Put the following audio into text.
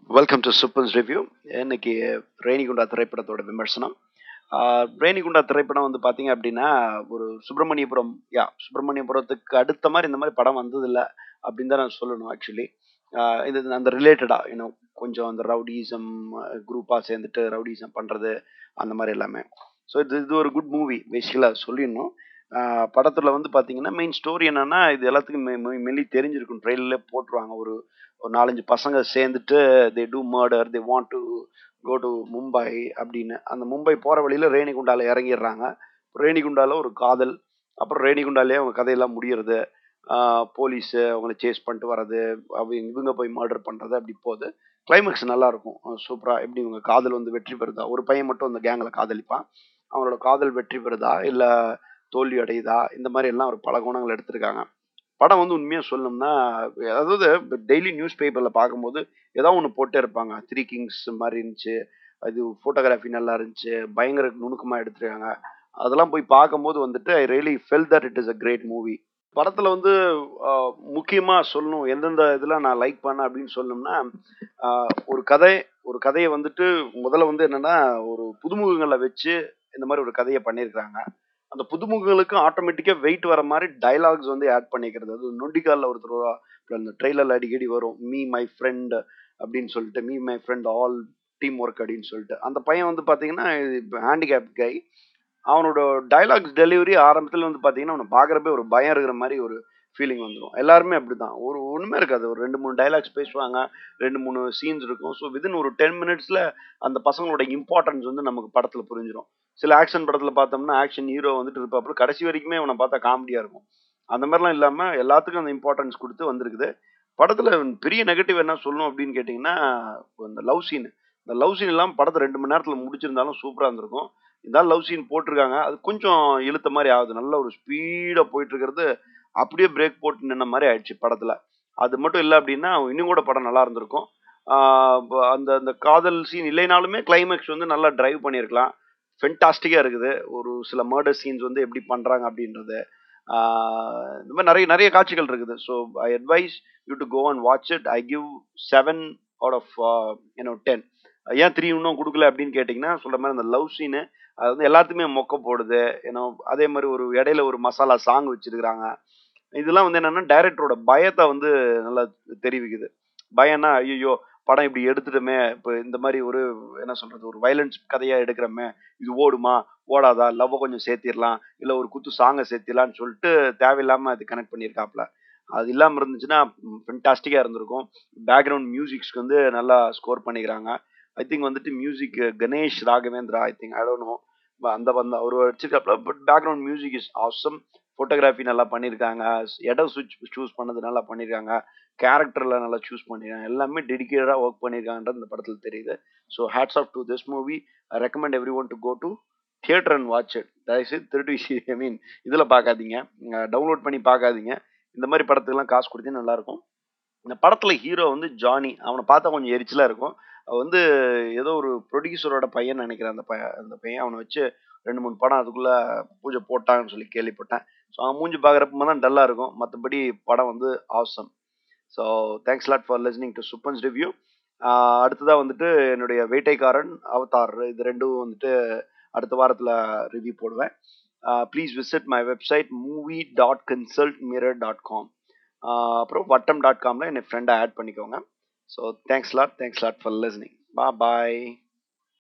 welcome to supers review இன்னைக்கு ரேணிகுண்டா திரைப்படத்தோட விமர்சனம் ஆஹ் ரேணிகுண்டா திரைப்படம் வந்து பார்த்தீங்க அப்படின்னா ஒரு சுப்பிரமணியபுரம் யா சுப்பிரமணியபுரத்துக்கு அடுத்த மாதிரி இந்த மாதிரி படம் வந்ததில்லை அப்படின்னு தான் நான் சொல்லணும் ஆக்சுவலி இது அந்த ரிலேட்டடாக இன்னும் கொஞ்சம் அந்த ரவுடிசம் குரூப்பாக சேர்ந்துட்டு ரவுடிசம் பண்ணுறது அந்த மாதிரி எல்லாமே ஸோ இது இது ஒரு குட் மூவி பேசிக்கலாக சொல்லிடணும் ஆஹ் படத்துல வந்து பாத்தீங்கன்னா மெயின் ஸ்டோரி என்னன்னா இது எல்லாத்துக்கும் மெ- மெ- மெல்லி தெரிஞ்சிருக்கும் ட்ரெயிலே போட்டுருவாங்க ஒரு ஒரு நாலஞ்சு பசங்க சேர்ந்துட்டு they do murder they want to go to Mumbai அப்படின்னு அந்த மும்பை போற வழியில ரேணிகுண்டால இறங்கிடுறாங்க ரேணிகுண்டால ஒரு காதல் அப்புறம் ரேணிகுண்டாலே அவங்க கதையெல்லாம் முடியறது போலீஸ் அவங்கள சேஸ் பண்ணிட்டு வர்றது அவங்க இவங்க போய் மர்டர் பண்றது அப்படி போகுது கிளைமேக்ஸ் நல்லா இருக்கும் சூப்பரா எப்படி இவங்க காதல் வந்து வெற்றி பெறுதா ஒரு பையன் மட்டும் அந்த கேங்ல காதலிப்பான் அவங்களோட காதல் வெற்றி பெறுதா இல்ல தோல்வி அடையுதா இந்த மாதிரி எல்லாம் ஒரு பல குணங்கள் எடுத்திருக்காங்க படம் வந்து உண்மையாக சொல்லணும்னா அதாவது டெய்லி நியூஸ் பேப்பரில் பார்க்கும்போது ஏதோ ஒன்று போட்டே இருப்பாங்க த்ரீ கிங்ஸ் மாதிரி இருந்துச்சு அது ஃபோட்டோகிராஃபி நல்லா இருந்துச்சு பயங்கர நுணுக்கமாக எடுத்திருக்காங்க அதெல்லாம் போய் பார்க்கும்போது வந்துட்டு I really felt that it is a great movie படத்தில் வந்து முக்கியமாக சொல்லணும் எந்தெந்த இதெல்லாம் நான் லைக் பண்ணேன் அப்படின்னு சொல்லணும்னா ஆஹ் ஒரு கதை ஒரு கதையை வந்துட்டு முதல்ல வந்து என்னன்னா ஒரு புதுமுகங்களை வச்சு இந்த மாதிரி ஒரு கதையை பண்ணியிருக்காங்க அந்த புதுமுகங்களுக்கு ஆட்டோமேட்டிக்காக வெயிட் வர மாதிரி டயலாக்ஸ் வந்து ஆட் பண்ணிக்கிறது அது நொண்டிக்காலில் ஒருத்தர் அந்த ட்ரெய்லரில் அடிக்கடி வரும் மீ மை ஃப்ரெண்ட் அப்படின்னு சொல்லிட்டு me my friend all team work அப்படின்னு சொல்லிட்டு அந்த பையன் வந்து பார்த்தீங்கன்னா ஹேண்டிகேப் கை அவனோட டயலாக்ஸ் டெலிவரி ஆரம்பத்தில் வந்து பார்த்தீங்கன்னா அவனை பார்க்குறப்ப ஒரு பயம் இருக்கிற மாதிரி ஒரு ஃபீலிங் வந்துடும் எல்லாருமே அப்படிதான் ஒரு ஒன்றுமே இருக்காது ஒரு ரெண்டு மூணு டைலாக்ஸ் பேசுவாங்க ரெண்டு மூணு சீன்ஸ் இருக்கும் ஸோ வித்தின் ஒரு டென் மினிட்ஸில் அந்த பசங்களோட இம்பார்ட்டன்ஸ் வந்து நமக்கு படத்தில் புரிஞ்சிடும் சில ஆக்ஷன் படத்தில் பார்த்தோம்னா ஆக்ஷன் ஹீரோ வந்துட்டு இருப்பாப்புல கடைசி வரைக்குமே அவனை பார்த்தா காமெடியாக இருக்கும் அந்த மாதிரிலாம் இல்லாமல் எல்லாத்துக்கும் அந்த இம்பார்ட்டன்ஸ் கொடுத்து வந்திருக்குது படத்தில் பெரிய நெகட்டிவ் என்ன சொல்லணும் அப்படின்னு கேட்டிங்கன்னா இந்த லவ் சீன் இந்த லவ் சீன் எல்லாம் படத்தை ரெண்டு மணி நேரத்தில் முடிச்சிருந்தாலும் சூப்பராக இருந்திருக்கும் இதான் லவ் சீன் போட்டிருக்காங்க அது கொஞ்சம் இழுத்த மாதிரி ஆகுது நல்ல ஒரு ஸ்பீடாக போயிட்டு இருக்கிறது அப்படியே பிரேக் போட்டு நின்ன மாதிரி ஆயிடுச்சு படத்தில் அது மட்டும் இல்லை அப்படின்னா இன்னும் கூட படம் நல்லா இருந்திருக்கும் ஆஹ் ப- அந்த அந்த காதல் சீன் இல்லைனாலுமே கிளைமேக்ஸ் வந்து நல்லா டிரைவ் பண்ணியிருக்கலாம் ஃபென்டாஸ்டிக்காக இருக்குது ஒரு சில மர்டர் சீன்ஸ் வந்து எப்படி பண்ணுறாங்க அப்படின்றது ஆஹ் இந்த மாதிரி நிறைய நிறைய காட்சிகள் இருக்குது so I advise you to go and watch it I give seven out of you know ten ஏன் த்ரீ இன்னும் கொடுக்கல அப்படின்னு கேட்டிங்கன்னா சொல்கிற மாதிரி அந்த லவ் சீனு அது வந்து எல்லாத்துக்குமே மொக்க போடுது ஏன்னா அதே மாதிரி ஒரு இடையில ஒரு மசாலா சாங் வச்சிருக்கிறாங்க இதெல்லாம் வந்து என்னன்னா டைரக்டரோட பயத்தை வந்து நல்லா தெரிவிக்குது பயம்னா ஐயோ படம் இப்படி எடுத்துட்டோமே இப்போ இந்த மாதிரி ஒரு என்ன சொல்றது ஒரு வயலன்ஸ் கதையா எடுக்கிறோமே இது ஓடுமா ஓடாதா லவ்வை கொஞ்சம் சேர்த்திடலாம் இல்லை ஒரு குத்து சாங்கை சேர்த்திடலாம்னு சொல்லிட்டு தேவையில்லாம அது கனெக்ட் பண்ணியிருக்காப்ல அது இல்லாமல் இருந்துச்சுன்னா ஃபென்டாஸ்டிக்காக இருந்திருக்கும் பேக்ரவுண்ட் மியூசிக்ஸ்க்கு வந்து நல்லா ஸ்கோர் பண்ணிக்கிறாங்க ஐ திங்க் வந்துட்டு music Ganesh Raghavendra I think I don't know அந்த வந்து அவர் வச்சிருக்காப்ல but background music is awesome photography நல்லா பண்ணியிருக்காங்க இடம் சுவிட்ச் சூஸ் பண்ணது நல்லா பண்ணியிருக்காங்க கேரக்டரில் நல்லா சூஸ் பண்ணியிருக்காங்க எல்லாமே டெடிக்கேட்டடாக ஒர்க் பண்ணியிருக்காங்கன்றது இந்த படத்தில் தெரியுது so hats off to this movie I recommend everyone to go to theatre and watch it தயவுசெய்து திருட்டு ஐ மீன் இதில் பார்க்காதீங்க டவுன்லோட் பண்ணி பார்க்காதீங்க இந்த மாதிரி படத்துக்கெல்லாம் காசு கொடுத்தீங்க நல்லாயிருக்கும் இந்த படத்துல ஹீரோ வந்து ஜானி அவனை பார்த்தா கொஞ்சம் எரிச்சலா இருக்கும் அவன் வந்து ஏதோ ஒரு ப்ரொடியூசரோட பையன் நினைக்கிறேன் அந்த பையன் அந்த பையன் அவனை வச்சு ரெண்டு மூணு படம் அதுக்குள்ள பூஜை போட்டாங்கன்னு சொல்லி கேள்விப்பட்டேன் ஸோ அவன் மூஞ்சி பார்க்குறப்ப தான் டல்லாக இருக்கும் மற்றபடி படம் வந்து awesome so thanks lot for listening to சுப்பன்ஸ் ரிவ்யூ அடுத்ததாக வந்துட்டு என்னுடைய வேட்டைக்காரன் அவதார் இது ரெண்டும் வந்துட்டு அடுத்த வாரத்தில் ரிவ்யூ போடுவேன் please visit my website movie dot consult mirror dot com அப்புறம் வட்டம் டாட் காமில் என்னை ஃப்ரெண்டை ஆட் பண்ணிக்கோங்க so thanks lot thanks lot for listening பா பாய்